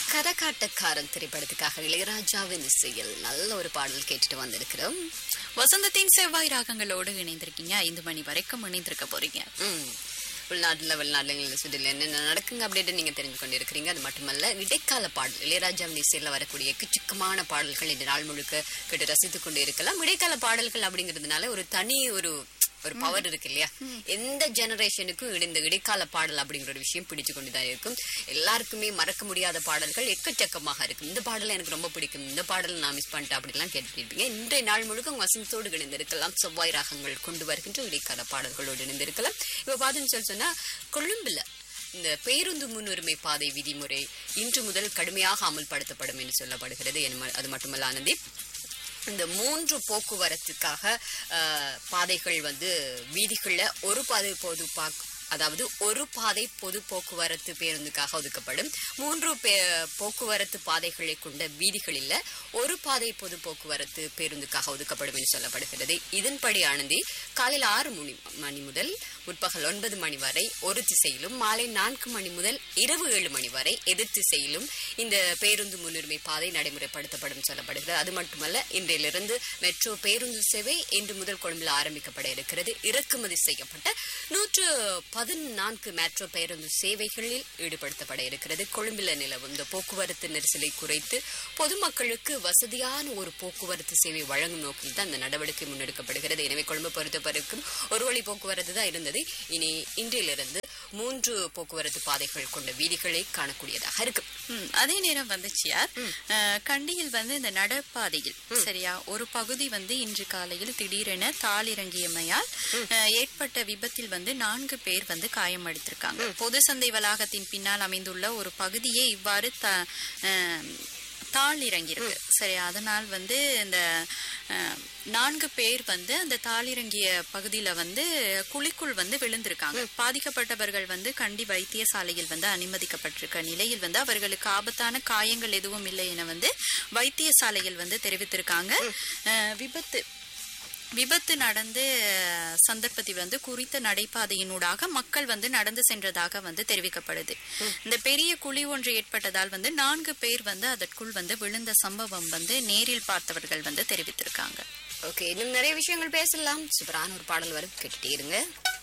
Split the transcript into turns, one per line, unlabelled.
கரகாட்டக்காரன் திரைப்படத்துக்காக இளையராஜாவின் இசையில் நல்ல ஒரு பாடல் கேட்டுட்டு வந்திருக்கிறோம்
வசந்தத்தின் செவ்வாய் ராகங்களோடு இணைந்திருக்கீங்க ஐந்து மணி வரைக்கும் இணைந்திருக்க போறீங்க
ம். உள்நாட்டுல வெளிநாடுகளில் சுற்றில என்னென்ன நடக்குங்க அப்படின்னு நீங்க தெரிஞ்சு கொண்டு இருக்கிறீங்க அது மட்டுமல்ல இடைக்கால பாடல் இளையராஜாவின் இசையில் வரக்கூடிய எக்கச்சக்கமான பாடல்கள் இந்த நாள் முழுக்க கேட்டு ரசித்துக் கொண்டு இருக்கலாம் இடைக்கால பாடல்கள் அப்படிங்கிறதுனால ஒரு தனி ஒரு ஒரு பவர் இருக்கு இல்லையா எந்த ஜெனரேஷனுக்கும் இந்த இடைக்கால பாடல் அப்படிங்கிற ஒரு விஷயம் பிடிச்சு கொண்டுதான் இருக்கும் எல்லாருக்குமே மறக்க முடியாத பாடல்கள் எக்கச்சக்கமாக இருக்கும் இந்த பாடல் எனக்கு ரொம்ப பிடிக்கும் இந்த பாடல் நான் மிஸ் பண்ணிட்டேன் அப்படிலாம் கேட்டுட்டு இருப்பீங்க இன்றைய நாள் முழுக்க உங்க வசந்தத்தோடு இணைந்திருக்கலாம் செவ்வாய் ராகங்கள் கொண்டு வருகின்ற இடைக்கால பாடல்களோடு இணைந்திருக்கலாம் இப்ப பாத்துன்னு சொல்லி சொன்னா கொழும்புல இந்த பேருந்து முன்னுரிமை பாதை விதிமுறை இன்று முதல் கடுமையாக அமல்படுத்தப்படும் என்று சொல்லப்படுகிறது என- அது மட்டுமல்ல ஆனந்தி இந்த மூன்று போக்குவரத்துக்காக அஹ், பாதைகள் வந்து வீதிகள்ல ஒரு பாதை பொது பாக் அதாவது ஒரு பாதை பொது போக்குவரத்து பேருந்துக்காக ஒதுக்கப்படும் மூன்று பே- போக்குவரத்து பாதைகளை கொண்ட வீதிகளில் ஒரு பாதை பொது போக்குவரத்து பேருந்துக்காக ஒதுக்கப்படும் என்று சொல்லப்படுகிறது இதன்படி ஆனந்தி காலையில் ஆறு மணி மணி முதல் முற்பகல் ஒன்பது மணி வரை ஒரு திசையிலும் மாலை நான்கு மணி முதல் இரவு ஏழு மணி வரை எதிர் திசையிலும் இந்த பேருந்து முன்னுரிமை பாதை நடைமுறைப்படுத்தப்படும் சொல்லப்படுகிறது அது மட்டுமல்ல இன்றையிலிருந்து மெட்ரோ பேருந்து சேவை இன்று முதல் கொழும்பில் ஆரம்பிக்கப்பட இருக்கிறது இறக்குமதி செய்யப்பட்ட நூற்று பதினான்கு மெட்ரோ பேருந்து சேவைகளில் ஈடுபடுத்தப்பட இருக்கிறது கொழும்பில் நிலவும் இந்த போக்குவரத்து நெரிசலை குறைத்து பொதுமக்களுக்கு வசதியான ஒரு போக்குவரத்து சேவை வழங்கும் நோக்கில் தான் இந்த நடவடிக்கை முன்னெடுக்கப்படுகிறது எனவே கொழும்பு பொறுத்தவரைக்கும் ஒரு வழி போக்குவரத்து தான் இருந்தது இனி இன்றிலிருந்து மூன்று போக்குவரத்து பாதைகள் கொண்ட வீதிகளை காணக்கூடியதாக இருக்கு
ம், அதே நேரம் வந்துச்சியார் அஹ், கண்டியில் வந்து இந்த நடப்பாதையில் சரியா ஒரு பகுதி வந்து இன்று காலையில் திடீரென தாளிறங்கியமையால் அஹ், ஏற்பட்ட விபத்தில் வந்து நான்கு பேர் வந்து காயமடைத்திருக்காங்க பொது சந்தை வளாகத்தின் பின்னால் அமைந்துள்ள ஒரு பகுதியே இவ்வாறு த- அஹ், தாள் இறங்கியிருக்கு சரி அதனால் வந்து இந்த அஹ், நான்கு பேர் வந்து அந்த தாளிறங்கிய பகுதியில வந்து குழிக்குள் வந்து விழுந்திருக்காங்க பாதிக்கப்பட்டவர்கள் வந்து கண்டி வைத்தியசாலையில் வந்து அனுமதிக்கப்பட்டிருக்க நிலையில் வந்து அவர்களுக்கு ஆபத்தான காயங்கள் எதுவும் இல்லை என வந்து வைத்தியசாலையில் வந்து தெரிவித்திருக்காங்க அஹ், விபத்து விபத்து நடந்து அஹ், சந்தர்ப்பத்தில் வந்து குறித்த நடைபாதையினூடாக மக்கள் வந்து நடந்து சென்றதாக வந்து தெரிவிக்கப்படுது இந்த பெரிய குழி ஒன்று ஏற்பட்டதால் வந்து நான்கு பேர் வந்து அதற்குள் வந்து விழுந்த சம்பவம் வந்து நேரில் பார்த்தவர்கள் வந்து தெரிவித்திருக்காங்க
ஓகே இன்னும் நிறைய விஷயங்கள் பேசலாம் சூப்பரான ஒரு பாடல் வரும் கேட்டுட்டே இருங்க